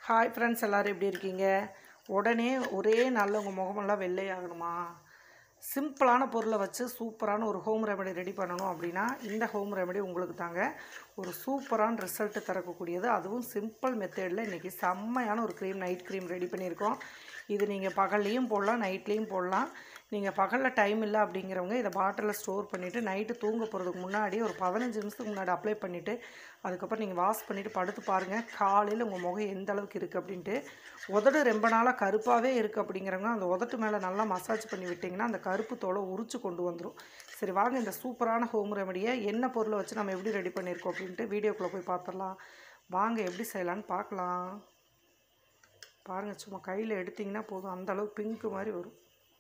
hi friends எல்லோரும் எப்படி இருக்கீங்க உடனே ஒரே நாளில் உங்கள் முகமெல்லாம் வெள்ளையாகணுமா சிம்பிளான பொருளை வச்சு சூப்பரான ஒரு ஹோம் ரெமெடி ரெடி பண்ணணும் அப்படின்னா இந்த ஹோம் ரெமெடி உங்களுக்கு தாங்க ஒரு சூப்பரான ரிசல்ட்டு தரக்கூடியது அதுவும் சிம்பிள் மெத்தடில் இன்றைக்கி செம்மையான ஒரு க்ரீம் நைட் க்ரீம் ரெடி பண்ணியிருக்கோம் இது நீங்கள் பகல்லையும் போடலாம் நைட்லேயும் போடலாம் நீங்கள் பகலில் டைம் இல்லை அப்படிங்கிறவங்க இதை பாட்டிலில் ஸ்டோர் பண்ணிவிட்டு நைட்டு தூங்க போகிறதுக்கு முன்னாடி ஒரு பதினஞ்சு நிமிஷத்துக்கு முன்னாடி அப்ளை பண்ணிவிட்டு அதுக்கப்புறம் நீங்கள் வாஷ் பண்ணிவிட்டு படுத்து பாருங்கள் காலையில் உங்கள் முகம் எந்த அளவுக்கு இருக்குது அப்படின்ட்டு உதடு ரொம்ப நாளாக கருப்பாகவே இருக்குது அப்படிங்கிறவங்க அந்த உதட்டு மேலே நல்லா மசாஜ் பண்ணி விட்டிங்கன்னா அந்த கருப்பு தோலை உரிச்சு கொண்டு வந்துடும் சரி வாங்க இந்த சூப்பரான ஹோம் ரெமடியை என்ன பொருளை வச்சு நம்ம எப்படி ரெடி பண்ணியிருக்கோம் அப்படின்ட்டு வீடியோக்குள்ளே போய் பார்த்துடலாம் வாங்க எப்படி செய்யலான்னு பார்க்கலாம் பாருங்கள் சும்மா கையில் எடுத்திங்கன்னா போதும் அந்த அளவுக்கு பிங்க்கு மாதிரி வரும்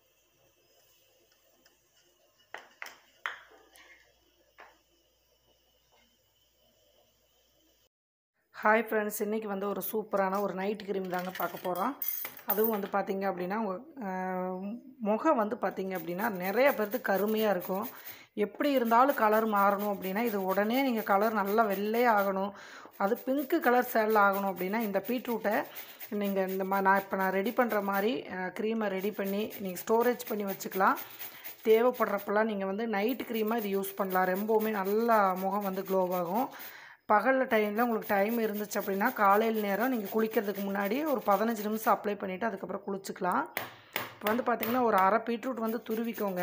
ஹாய் ஃப்ரெண்ட்ஸ் இன்றைக்கி வந்து ஒரு சூப்பரான ஒரு நைட் க்ரீம் தாங்க பார்க்க போகிறோம் அதுவும் வந்து பார்த்திங்க அப்படின்னா உங்கள் அஹ், முகம் வந்து பார்த்திங்க அப்படின்னா நிறைய பேர்த்து கருமையாக இருக்கும் எப்படி இருந்தாலும் கலர் மாறணும் அப்படின்னா இது உடனே நீங்கள் கலர் நல்லா வெள்ளையே ஆகணும் அது பிங்க்கு கலர் சேடில் ஆகணும் அப்படின்னா இந்த பீட்ரூட்டை நீங்கள் இந்த மா நான் இப்போ நான் ரெடி பண்ணுற மாதிரி க்ரீமை ரெடி பண்ணி நீங்கள் ஸ்டோரேஜ் பண்ணி வச்சுக்கலாம் தேவைப்படுறப்பெல்லாம் நீங்கள் வந்து நைட் க்ரீமாக இது யூஸ் பண்ணலாம் ரொம்பவுமே நல்லா முகம் வந்து க்ளோ ஆகும் பகலில் டைமில் உங்களுக்கு டைம் இருந்துச்சு அப்படின்னா காலையில் நேரம் நீங்கள் குளிக்கிறதுக்கு முன்னாடி ஒரு பதினஞ்சு நிமிஷம் அப்ளை பண்ணிவிட்டு அதுக்கப்புறம் குளிச்சுக்கலாம் இப்போ வந்து பார்த்திங்கன்னா ஒரு அரை பீட்ரூட் வந்து துருவிக்கோங்க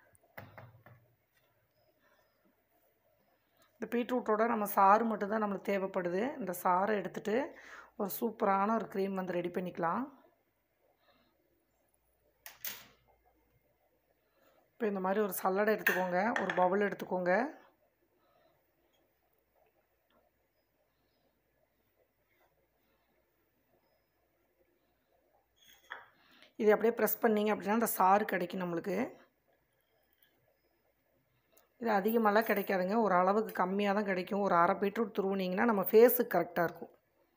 இந்த பீட்ரூட்டோட நம்ம சாறு மட்டும்தான் நம்மளுக்கு தேவைப்படுது இந்த சாறை எடுத்துகிட்டு ஒரு சூப்பரான ஒரு க்ரீம் வந்து ரெடி பண்ணிக்கலாம் இப்போ இந்த மாதிரி ஒரு சல்லடை எடுத்துக்கோங்க ஒரு பவுல் எடுத்துக்கோங்க இது அப்படியே ப்ரெஸ் பண்ணிங்க அப்படின்னா அந்த சாறு கிடைக்கும் நம்மளுக்கு இது அதிகமாகலாம் கிடைக்காதுங்க ஒரு அளவுக்கு கம்மியாக தான் கிடைக்கும் ஒரு அரை பீட்ரூட் துருவுனீங்கன்னா நம்ம ஃபேஸுக்கு கரெக்டாக இருக்கும்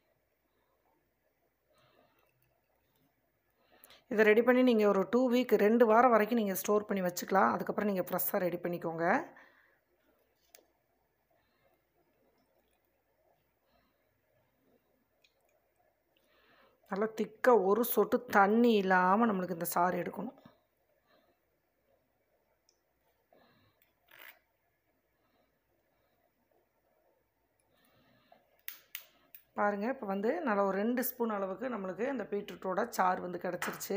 இதை ரெடி பண்ணி நீங்கள் ஒரு டூ வீக் ரெண்டு வாரம் வரைக்கும் நீங்கள் ஸ்டோர் பண்ணி வச்சுக்கலாம் அதுக்கப்புறம் நீங்கள் ஃப்ரெஷ்ஷாக ரெடி பண்ணிக்கோங்க நல்லா திக்காக ஒரு சொட்டு தண்ணி இல்லாமல் நம்மளுக்கு இந்த சாறு எடுக்கணும் பாருங்கள் இப்போ வந்து நல்லா ஒரு ரெண்டு ஸ்பூன் அளவுக்கு நம்மளுக்கு இந்த பீட்ரூட்டோட சாறு வந்து கிடச்சிருச்சு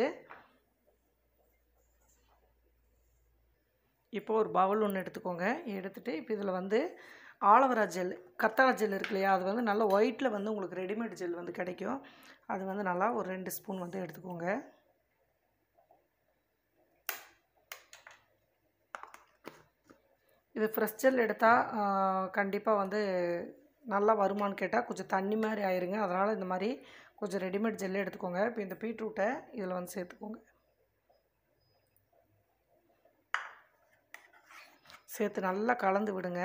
இப்போ ஒரு பவுல் ஒன்று எடுத்துக்கோங்க எடுத்துகிட்டு இப்போ இதில் வந்து ஆலோவேரா ஜெல் கத்தாழை ஜெல் இருக்கு இல்லையா அது வந்து நல்லா ஒயிட்டில் வந்து உங்களுக்கு ரெடிமேட் ஜெல் வந்து கிடைக்கும் அது வந்து நல்லா ஒரு ரெண்டு ஸ்பூன் வந்து எடுத்துக்கோங்க இது ஃப்ரெஷ் ஜெல் எடுத்தால் கண்டிப்பாக வந்து நல்லா வருமான்னு கேட்டால் கொஞ்சம் தண்ணி மாதிரி ஆயிருங்க அதனால் இந்த மாதிரி கொஞ்சம் ரெடிமேட் ஜெல்லே எடுத்துக்கோங்க இப்போ இந்த பீட்ரூட்டை இதில் வந்து சேர்த்துக்கோங்க சேர்த்து நல்லா கலந்து விடுங்க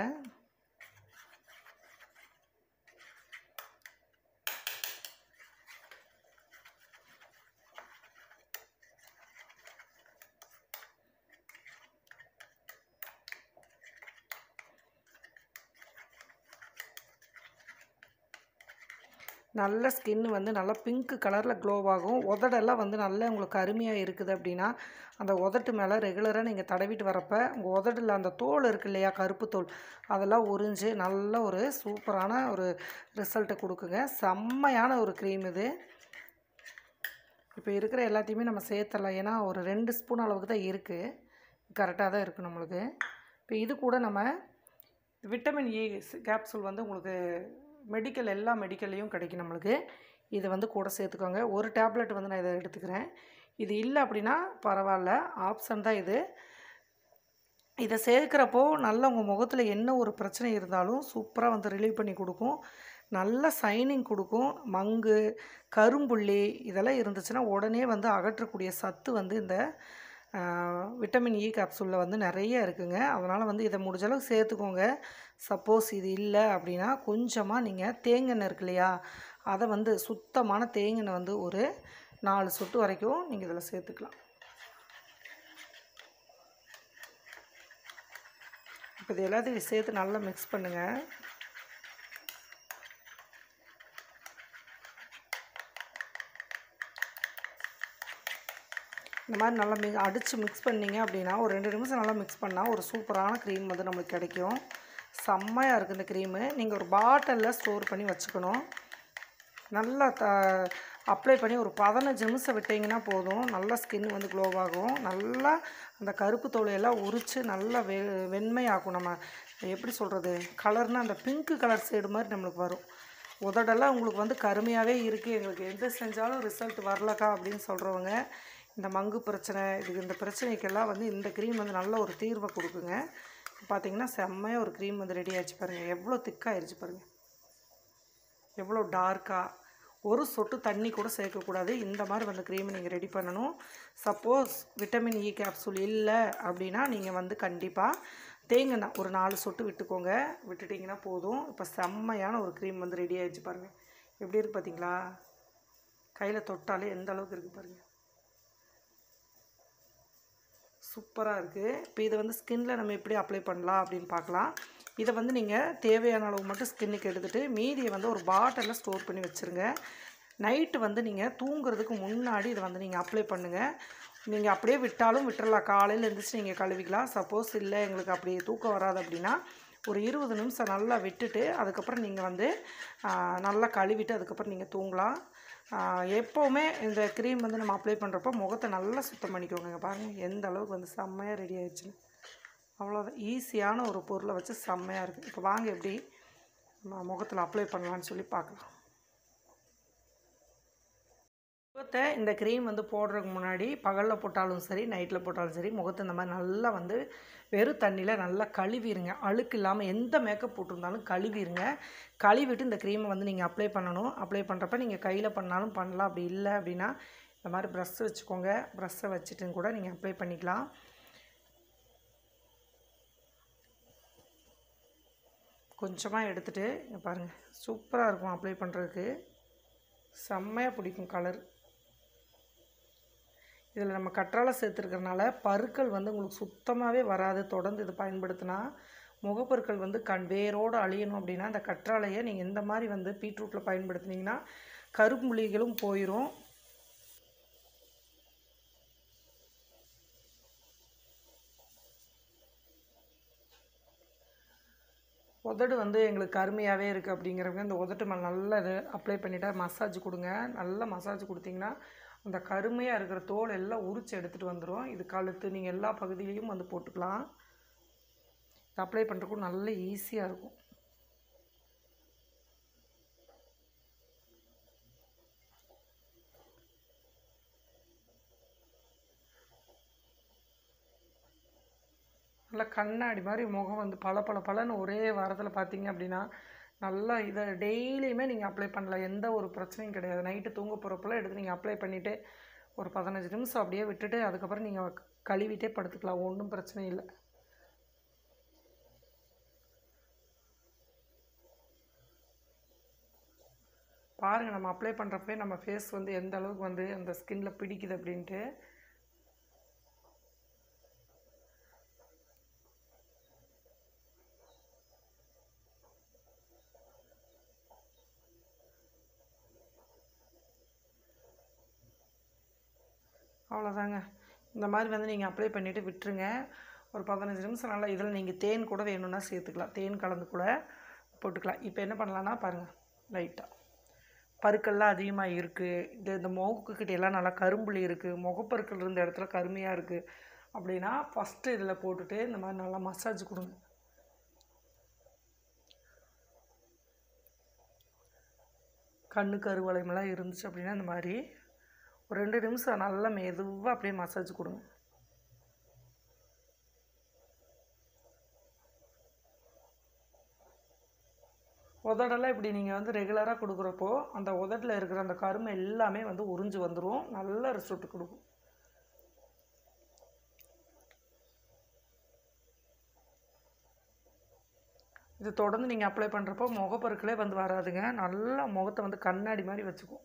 நல்ல ஸ்கின் வந்து நல்லா பிங்க் கலரில் க்ளோ ஆகும் உதடெல்லாம் வந்து நல்லா உங்களுக்கு அருமையாக இருக்குது அப்படின்னா அந்த உதட்டு மேலே ரெகுலராக நீங்கள் தடவிட்டு வரப்போ உங்கள் உதடில் அந்த தோல் இருக்கு இல்லையா கருப்பு தோல் அதெல்லாம் உறிஞ்சு நல்ல ஒரு சூப்பரான ஒரு ரிசல்ட்டை கொடுக்குங்க செம்மையான ஒரு க்ரீம் இது இப்போ இருக்கிற எல்லாத்தையுமே நம்ம சேர்த்துடலாம் ஏன்னா ஒரு ரெண்டு ஸ்பூன் அளவுக்கு தான் இருக்குது கரெக்டாக தான் இருக்குது நம்மளுக்கு இப்போ இது கூட நம்ம விட்டமின் இ கேப்சூல் வந்து உங்களுக்கு மெடிக்கல் எல்லா மெடிக்கல்லையும் கிடைக்கும் நம்மளுக்கு இதை வந்து கூட சேர்த்துக்கோங்க ஒரு டேப்லெட் வந்து நான் இதை எடுத்துக்கிறேன் இது இல்லை அப்படின்னா பரவாயில்ல ஆப்ஷன் தான் இது இதை சேர்க்குறப்போ நல்ல உங்கள் முகத்தில் என்ன ஒரு பிரச்சனை இருந்தாலும் சூப்பராக வந்து ரிலீவ் பண்ணி கொடுக்கும் நல்ல சைனிங் கொடுக்கும் மங்கு கரும்புள்ளி இதெல்லாம் இருந்துச்சுன்னா உடனே வந்து அகற்றக்கூடிய சத்து வந்து இந்த ஆஹ், விட்டமின் இ கேப்சூலில் வந்து நிறைய இருக்குங்க அதனால் வந்து இதை முடிஞ்ச அளவுக்கு சேர்த்துக்கோங்க சப்போஸ் இது இல்லை அப்படின்னா கொஞ்சமாக நீங்கள் தேங்கெண்ணெய் இருக்கு இல்லையா அதை வந்து சுத்தமான தேங்கெண்ணெய் வந்து ஒரு நாலு சொட்டு வரைக்கும் நீங்கள் இதில் சேர்த்துக்கலாம் இப்போ இது எல்லாத்தையும் சேர்த்து நல்லா மிக்ஸ் பண்ணுங்கள் இந்த மாதிரி நல்லா மி அடித்து மிக்ஸ் பண்ணீங்க அப்படின்னா ஒரு ரெண்டு நிமிஷம் நல்லா மிக்ஸ் பண்ணால் ஒரு சூப்பரான க்ரீம் வந்து நம்மளுக்கு கிடைக்கும் செம்மையாக இருக்குது இந்த க்ரீமு நீங்கள் ஒரு பாட்டிலில் ஸ்டோர் பண்ணி வச்சுக்கணும் நல்லா த அப்ளை பண்ணி ஒரு பதினஞ்சு நிமிஷம் விட்டிங்கன்னா போதும் நல்லா ஸ்கின் வந்து க்ளோ ஆகும் நல்லா அந்த கருப்பு தோலையெல்லாம் உரித்து நல்லா வெ வெண்மையாகும் நம்ம எப்படி சொல்கிறது கலர்னால் அந்த பிங்க்கு கலர் சைடு மாதிரி நம்மளுக்கு வரும் உதடெல்லாம் உங்களுக்கு வந்து கருமையாகவே இருக்குது எங்களுக்கு எது செஞ்சாலும் ரிசல்ட் வரலக்கா அப்படின்னு சொல்கிறவங்க இந்த மங்கு பிரச்சனை இதுக்கு இந்த பிரச்சனைக்கெல்லாம் வந்து இந்த க்ரீம் வந்து நல்ல ஒரு தீர்வை கொடுக்குங்க பார்த்தீங்கன்னா செம்மையாக ஒரு க்ரீம் வந்து ரெடி ஆயிடுச்சு பாருங்கள் எவ்வளோ திக்காயிருச்சு பாருங்கள் எவ்வளோ டார்க்காக ஒரு சொட்டு தண்ணி கூட சேர்க்கக்கூடாது இந்த மாதிரி வந்து க்ரீம் நீங்கள் ரெடி பண்ணணும் சப்போஸ் விட்டமின் இ கேப்சூல் இல்லை அப்படின்னா நீங்கள் வந்து கண்டிப்பாக தேங்காய் ஒரு நாலு சொட்டு விட்டுக்கோங்க விட்டுட்டிங்கன்னா போதும் இப்போ செம்மையான ஒரு க்ரீம் வந்து ரெடி ஆயிடுச்சு பாருங்கள் எப்படி இருக்குது பார்த்தீங்களா கையில் தொட்டாலே எந்த அளவுக்கு இருக்குது பாருங்கள் சூப்பராக இருக்குது இப்போ இதை வந்து ஸ்கின்ல நம்ம எப்படி அப்ளை பண்ணலாம் அப்படின்னு பார்க்கலாம் இதை வந்து நீங்கள் தேவையான அளவு மட்டும் ஸ்கின்னுக்கு எடுத்துகிட்டு மீதியை வந்து ஒரு பாட்டிலில் ஸ்டோர் பண்ணி வச்சுருங்க நைட்டு வந்து நீங்கள் தூங்குறதுக்கு முன்னாடி இதை வந்து நீங்கள் அப்ளை பண்ணுங்கள் நீங்கள் அப்படியே விட்டாலும் விட்டுறலாம் காலையில் எழுந்திரிச்சு நீங்கள் கழுவிக்கலாம் சப்போஸ் இல்லை எங்களுக்கு அப்படி தூக்கம் வராது அப்படின்னா ஒரு இருபது நிமிஷம் நல்லா விட்டுட்டு அதுக்கப்புறம் நீங்கள் வந்து ஆ, நல்லா கழுவிட்டு அதுக்கப்புறம் நீங்கள் தூங்கலாம் ஆ, எப்போவுமே இந்த க்ரீம் வந்து நம்ம அப்ளை பண்ணுறப்போ முகத்தை நல்லா சுத்தம் பண்ணிக்கோங்க இங்க பாருங்கள் எந்த அளவுக்கு வந்து செம்மையாக ரெடி ஆயிடுச்சுன்னு அவ்வளோதான் ஈஸியான ஒரு பொருளை வச்சு செம்மையாக இருக்குது இப்போ வாங்க எப்படி நம்ம முகத்தில் அப்ளை பண்ணலான்னு சொல்லி பார்க்கலாம் முகத்தை இந்த க்ரீம் வந்து போடுறதுக்கு முன்னாடி பகலில் போட்டாலும் சரி நைட்டில் போட்டாலும் சரி முகத்தை இந்த மாதிரி நல்லா வந்து வெறும் தண்ணியில் நல்லா கழுவிடுங்க அழுக்கு இல்லாமல் எந்த மேக்கப் போட்டிருந்தாலும் கழுவிடுங்க கழுவிட்டு இந்த க்ரீமை வந்து நீங்கள் அப்ளை பண்ணணும் அப்ளை பண்ணுறப்ப நீங்கள் கையில் பண்ணாலும் பண்ணலாம் அப்படி இல்லை அப்படின்னா இந்த மாதிரி ப்ரஷ் வச்சுக்கோங்க ப்ரஷ்ஷை வச்சுட்டு கூட நீங்கள் அப்ளை பண்ணிக்கலாம் கொஞ்சமாக எடுத்துகிட்டு இங்க பாருங்கள் சூப்பராக இருக்கும் அப்ளை பண்ணுறதுக்கு செம்மையாக பிடிக்கும் கலர் இதில் நம்ம கற்றாழை சேர்த்துருக்கறனால பருக்கள் வந்து உங்களுக்கு சுத்தமாகவே வராது தொடர்ந்து இது பயன்படுத்தினா முகப்பொருட்கள் வந்து கண் வேரோடு அழியணும் அப்படின்னா இந்த கற்றாழையை நீங்கள் இந்த மாதிரி வந்து பீட்ரூட்டில் பயன்படுத்துனீங்கன்னா கரும்புள்ளிகளும் போயிடும் உதடு வந்து எங்களுக்கு கருமையாகவே இருக்குது அப்படிங்கிறவங்க இந்த உதட்டு மேலே நல்லா இது அப்ளை பண்ணிவிட்டா மசாஜ் கொடுங்க நல்லா மசாஜ் கொடுத்தீங்கன்னா அந்த கருமையாக இருக்கிற தோல் எல்லாம் உரிச்சு எடுத்துகிட்டு வந்துடும் இது கழுத்து நீங்கள் எல்லா பகுதியிலையும் வந்து போட்டுக்கலாம் இது அப்ளை பண்ணுறதுக்கும் நல்ல ஈஸியாக இருக்கும் நல்லா கண்ணாடி மாதிரி முகம் வந்து பல பல பலன்னு ஒரே வாரத்தில் பார்த்தீங்க அப்படின்னா நல்லா இதை டெய்லியுமே நீங்கள் அப்ளை பண்ணலாம் எந்த ஒரு பிரச்சனையும் கிடையாது நைட்டு தூங்க போகிறப்பெல்லாம் எடுத்து நீங்கள் அப்ளை பண்ணிவிட்டு ஒரு பதினஞ்சு நிமிஷம் அப்படியே விட்டுட்டு அதுக்கப்புறம் நீங்கள் கழுவிட்டே படுத்துக்கலாம் ஒன்றும் பிரச்சனை இல்லை பாருங்கள் நம்ம அப்ளை பண்ணுறப்பே நம்ம ஃபேஸ் வந்து எந்த அளவுக்கு வந்து அந்த ஸ்கின்ல பிடிக்குது அப்படின்ட்டு அவ்வளோதாங்க இந்த மாதிரி வந்து நீங்கள் அப்ளை பண்ணிவிட்டு விட்டுருங்க ஒரு பதினஞ்சு நிமிஷம் நல்லா இதில் நீங்கள் தேன் கூட வேணும்னா சேர்த்துக்கலாம் தேன் கலந்து கூட போட்டுக்கலாம் இப்போ என்ன பண்ணலான்னா பாருங்கள் லைட்டாக பருக்கள்லாம் அதிகமாக இருக்குது இது இந்த மூக்குக்கிட்ட எல்லாம் நல்லா கரும்புள்ளி இருக்குது முகப்பருக்கள் இருந்த இடத்துல கருமையாக இருக்குது அப்படின்னா ஃபஸ்ட்டு இதில் போட்டுட்டு இந்த மாதிரி நல்லா மசாஜ் கொடுங்க கண்ணு கருவளையமெல்லாம் இருந்துச்சு அப்படின்னா இந்த மாதிரி ஒரு ரெண்டு நிமிஷம் நல்லா மெதுவாக அப்படியே மசாஜ் கொடுங்க உதடெல்லாம் இப்படி நீங்கள் வந்து ரெகுலராக கொடுக்குறப்போ அந்த உதட்டில் இருக்கிற அந்த கருமை எல்லாமே வந்து உறிஞ்சு வந்துடும் நல்ல ரிசல்ட் கொடுக்கும் இது தொடர்ந்து நீங்கள் அப்ளை பண்ணுறப்போ முகப்பருக்களே வந்து வராதுங்க நல்லா முகத்தை வந்து கண்ணாடி மாதிரி வச்சுக்கும்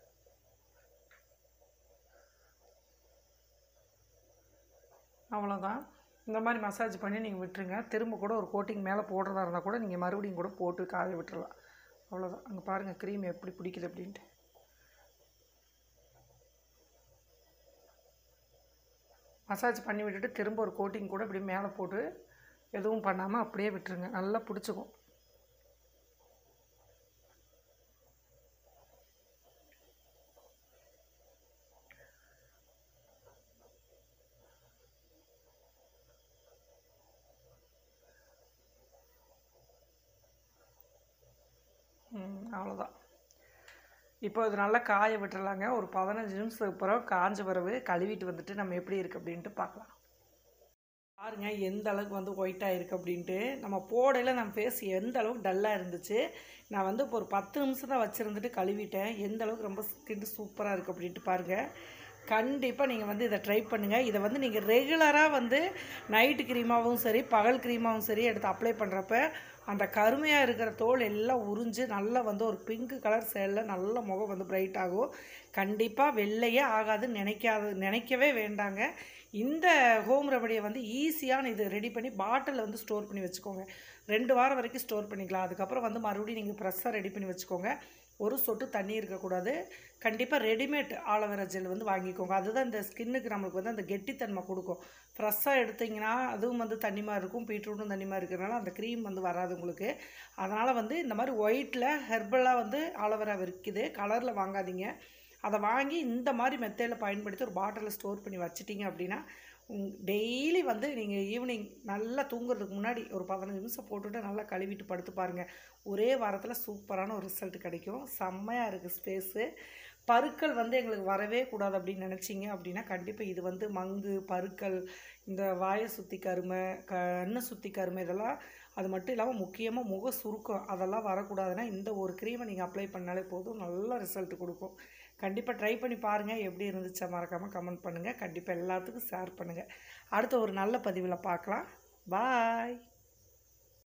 அவ்வளோதான் இந்த மாதிரி மசாஜ் பண்ணி நீங்கள் விட்டுருங்க திரும்ப கூட ஒரு கோட்டிங் மேலே போடுறதா இருந்தால் கூட நீங்கள் மறுபடியும் கூட போட்டு காய விட்டுறலாம் அவ்வளோதான் அங்கே பாருங்கள் க்ரீம் எப்படி பிடிக்குது அப்படின்ட்டு மசாஜ் பண்ணி விட்டுட்டு திரும்ப ஒரு கோட்டிங் கூட இப்படி மேலே போட்டு எதுவும் பண்ணாமல் அப்படியே விட்டுருங்க நல்லா பிடிச்சிக்கும் ம், அவ்வளோதான் இப்போ இது நல்லா காய விட்டுறலாங்க ஒரு பதினஞ்சு நிமிஷத்துக்கு அப்புறம் காஞ்ச பிறகு கழுவிட்டு வந்துட்டு நம்ம எப்படி இருக்குது அப்படின்ட்டு பார்க்கலாம் பாருங்க எந்த அளவுக்கு வந்து ஒயிட்டாக இருக்குது அப்படின்ட்டு நம்ம போடையில் நம்ம ஃபேஸ் எந்த அளவுக்கு டல்லாக இருந்துச்சு நான் வந்து இப்போ ஒரு பத்து நிமிஷம் தான் வச்சுருந்துட்டு கழுவிட்டேன் எந்த அளவுக்கு ரொம்ப ஸ்கின் சூப்பராக இருக்குது அப்படின்ட்டு பாருங்கள் கண்டிப்பாக நீங்கள் வந்து இதை ட்ரை பண்ணுங்கள் இதை வந்து நீங்கள் ரெகுலராக வந்து நைட்டு க்ரீமாகவும் சரி பகல் க்ரீமாகவும் சரி எடுத்து அப்ளை பண்ணுறப்ப அந்த கருமையாக இருக்கிற தோல் எல்லாம் உறிஞ்சு நல்லா வந்து ஒரு பிங்க் கலர் சேலில் நல்ல முகம் வந்து பிரைட் ஆகும் கண்டிப்பாக வெள்ளையே ஆகாதுன்னு நினைக்காது நினைக்கவே வேண்டாங்க இந்த ஹோம் ரெமடியை வந்து ஈஸியான இது ரெடி பண்ணி பாட்டிலில் வந்து ஸ்டோர் பண்ணி வச்சுக்கோங்க ரெண்டு வாரம் வரைக்கும் ஸ்டோர் பண்ணிக்கலாம் அதுக்கப்புறம் வந்து மறுபடியும் நீங்கள் ஃப்ரெஷ்ஷாக ரெடி பண்ணி வச்சுக்கோங்க ஒரு சொட்டு தண்ணி இருக்கக்கூடாது கண்டிப்பாக ரெடிமேட் ஆலோவேரா ஜெல் வந்து வாங்கிக்கோங்க அதுதான் இந்த ஸ்கின்னுக்கு நம்மளுக்கு வந்து அந்த கெட்டித்தன்மை கொடுக்கும் ஃப்ரெஷ்ஷாக எடுத்தீங்கன்னா அதுவும் வந்து தண்ணி மாதிரி இருக்கும் பீட்ரூட்டும் தண்ணி மாதிரி இருக்கிறனால அந்த க்ரீம் வந்து வராது உங்களுக்கு அதனால் வந்து இந்த மாதிரி ஒயிட்டில் ஹெர்பலாக வந்து ஆலோவேரா விற்கிது கலரில் வாங்காதீங்க அதை வாங்கி இந்த மாதிரி மெத்தேடில் பயன்படுத்தி ஒரு பாட்டிலில் ஸ்டோர் பண்ணி வச்சிட்டிங்க அப்படின்னா டெய்லி வந்து நீங்கள் ஈவினிங் நல்லா தூங்குறதுக்கு முன்னாடி ஒரு பதினஞ்சு நிமிஷம் போட்டுட்டு நல்லா கழுவிட்டு படுத்து பாருங்கள் ஒரே வாரத்தில் சூப்பரான ஒரு ரிசல்ட் கிடைக்கும் செம்மையாக இருக்குது ஸ்பேஸு பருக்கள் வந்து எங்களுக்கு வரவே கூடாது அப்படின்னு நினச்சிங்க அப்படின்னா கண்டிப்பாக இது வந்து மங்கு பருக்கள் இந்த வாயை சுற்றி கருமை கண்ணை சுற்றி கருமை இதெல்லாம் அது மட்டும் இல்லாமல் முக்கியமாக முக சுருக்கம் அதெல்லாம் வரக்கூடாதுன்னா இந்த ஒரு க்ரீமை நீங்கள் அப்ளை பண்ணாலே போதும் நல்ல ரிசல்ட் கொடுக்கும் கண்டிப்பாக ட்ரை பண்ணி பாருங்கள் எப்படி இருந்துச்சா மறக்காமல் கமெண்ட் பண்ணுங்கள் கண்டிப்பாக எல்லாத்துக்கும் ஷேர் பண்ணுங்கள் அடுத்த ஒரு நல்ல பதிவில் பார்க்கலாம் பாய்